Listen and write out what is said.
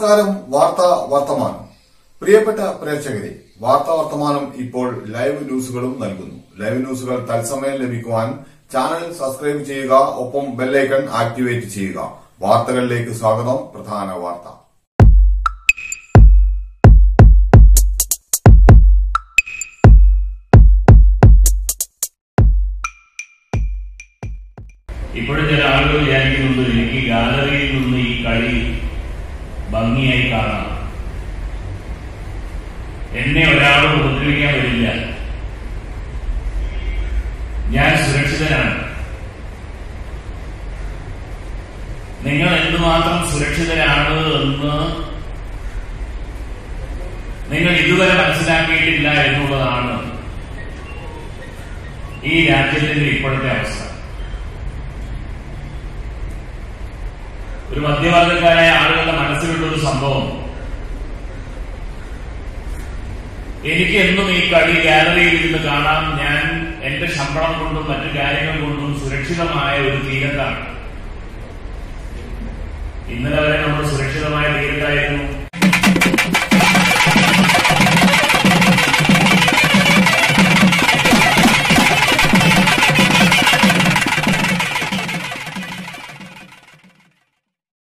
നമസ്കാരം വാർത്താ വർത്തമാനം പ്രിയപ്പെട്ട പ്രേക്ഷകരെ വാർത്താ വർത്തമാനം ഇപ്പോൾ ലൈവ് ന്യൂസുകളും നൽകുന്നു ലൈവ് ന്യൂസുകൾ തത്സമയം ലഭിക്കുവാൻ ചാനൽ സബ്സ്ക്രൈബ് ചെയ്യുക ഒപ്പം ബെല്ലൈക്കൺ ആക്ടിവേറ്റ് ചെയ്യുക വാർത്തകളിലേക്ക് സ്വാഗതം പ്രധാന വാർത്ത ഇപ്പോഴും ചില ആളുകൾ വിചാരിക്കുന്നുണ്ട് എനിക്ക് ഗാലറിയിൽ നിന്ന് ഈ കളി ഭംഗിയായി കാണാം എന്നെ ഒരാളും ഉപദ്രവിക്കാൻ വരില്ല ഞാൻ സുരക്ഷിതനാണ് നിങ്ങൾ എന്തുമാത്രം സുരക്ഷിതരാണ് എന്ന് നിങ്ങൾ ഇതുവരെ മനസ്സിലാക്കിയിട്ടില്ല എന്നുള്ളതാണ് ഈ രാജ്യത്തിന്റെ ഇപ്പോഴത്തെ അവസ്ഥ ഒരു മധ്യവർഗക്കാരായ ആളുകളുടെ മനസ്സിലുള്ള ഒരു സംഭവം എനിക്ക് എന്നും ഈ കളി ഗാലറിയിൽ ഇരുന്ന് കാണാം ഞാൻ എന്റെ ശമ്പളം കൊണ്ടും മറ്റു കാര്യങ്ങൾ കൊണ്ടും സുരക്ഷിതമായ ഒരു തീരത്താണ് ഇന്നലെ വരെ നമ്മൾ സുരക്ഷിതമായ തീരത്തായിരുന്നു